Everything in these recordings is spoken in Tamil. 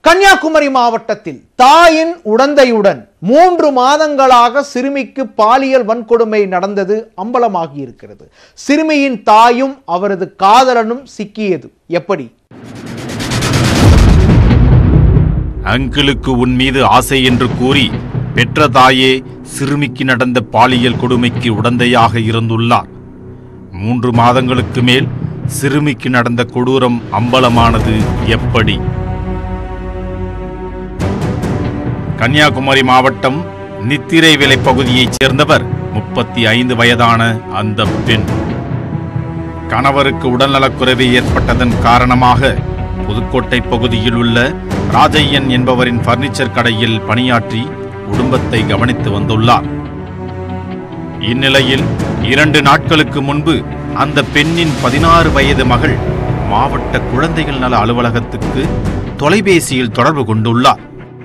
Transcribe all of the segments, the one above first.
கன்னியாகுமரி மாவட்டத்தில் தாயின் உடந்தையுடன் மூன்று மாதங்களாக சிறுமிக்கு பாலியல் வன்கொடுமை நடந்தது அம்பலமாகி இருக்கிறது சிறுமியின் தாயும் அவரது காதலனும் சிக்கியது எப்படி அங்கிளுக்கு உன் மீது ஆசை என்று கூறி பெற்ற தாயே சிறுமிக்கு நடந்த பாலியல் கொடுமைக்கு உடந்தையாக இருந்துள்ளார் மூன்று மாதங்களுக்கு மேல் சிறுமிக்கு நடந்த கொடூரம் அம்பலமானது எப்படி கன்னியாகுமரி மாவட்டம் நித்திரை விலை பகுதியைச் சேர்ந்தவர் முப்பத்தி ஐந்து வயதான அந்த பெண் கணவருக்கு உடல்நலக்குறைவு ஏற்பட்டதன் காரணமாக புதுக்கோட்டை பகுதியில் உள்ள ராஜையன் என்பவரின் பர்னிச்சர் கடையில் பணியாற்றி குடும்பத்தை கவனித்து வந்துள்ளார் இந்நிலையில் இரண்டு நாட்களுக்கு முன்பு அந்த பெண்ணின் பதினாறு வயது மகள் மாவட்ட குழந்தைகள் நல அலுவலகத்துக்கு தொலைபேசியில் தொடர்பு கொண்டுள்ளார்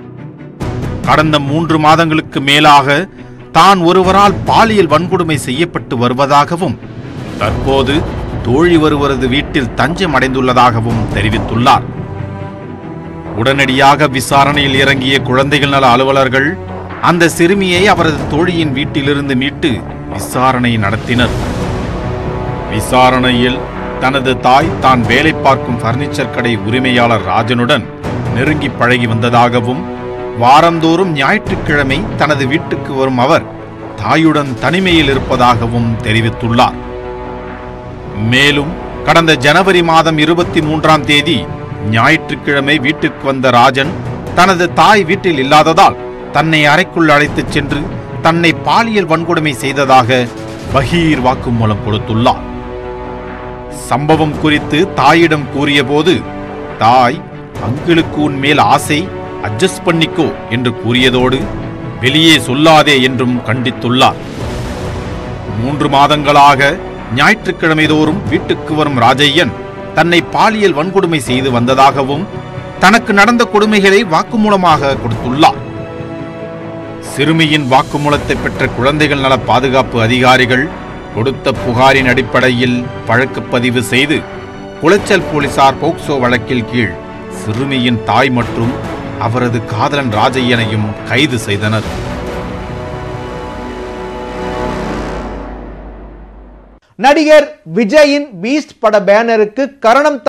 கடந்த மூன்று மாதங்களுக்கு மேலாக தான் ஒருவரால் பாலியல் வன்கொடுமை செய்யப்பட்டு வருவதாகவும் தற்போது தோழி ஒருவரது வீட்டில் தஞ்சம் அடைந்துள்ளதாகவும் தெரிவித்துள்ளார் உடனடியாக விசாரணையில் இறங்கிய குழந்தைகள் நல அலுவலர்கள் அந்த சிறுமியை அவரது தோழியின் வீட்டிலிருந்து மீட்டு விசாரணை நடத்தினர் விசாரணையில் தனது தாய் தான் வேலை பார்க்கும் பர்னிச்சர் கடை உரிமையாளர் ராஜனுடன் நெருங்கி பழகி வந்ததாகவும் வாரந்தோறும் ஞாயிற்றுக்கிழமை தனது வீட்டுக்கு வரும் அவர் தாயுடன் தனிமையில் இருப்பதாகவும் தெரிவித்துள்ளார் மேலும் கடந்த ஜனவரி மாதம் இருபத்தி மூன்றாம் தேதி ஞாயிற்றுக்கிழமை வீட்டுக்கு வந்த ராஜன் தனது தாய் வீட்டில் இல்லாததால் தன்னை அறைக்குள் அழைத்துச் சென்று தன்னை பாலியல் வன்கொடுமை செய்ததாக பகீர் வாக்குமூலம் கொடுத்துள்ளார் சம்பவம் குறித்து தாயிடம் கூறியபோது தாய் அங்கிளுக்கு உன் மேல் ஆசை அட்ஜஸ்ட் பண்ணிக்கோ என்று கூறியதோடு வெளியே சொல்லாதே என்றும் கண்டித்துள்ளார் மூன்று மாதங்களாக ஞாயிற்றுக்கிழமை தோறும் வீட்டுக்கு வரும் ராஜையன் தன்னை பாலியல் வன்கொடுமை செய்து வந்ததாகவும் தனக்கு நடந்த கொடுமைகளை வாக்குமூலமாக கொடுத்துள்ளார் சிறுமியின் வாக்குமூலத்தை பெற்ற குழந்தைகள் நல பாதுகாப்பு அதிகாரிகள் கொடுத்த புகாரின் அடிப்படையில் வழக்கு பதிவு செய்து குளச்சல் போலீசார் போக்சோ வழக்கில் கீழ் சிறுமியின் தாய் மற்றும் அவரது காதலன் ராஜையனையும் கைது செய்தனர் நடிகர் விஜயின் பீஸ்ட் பட பேனருக்கு கரணம்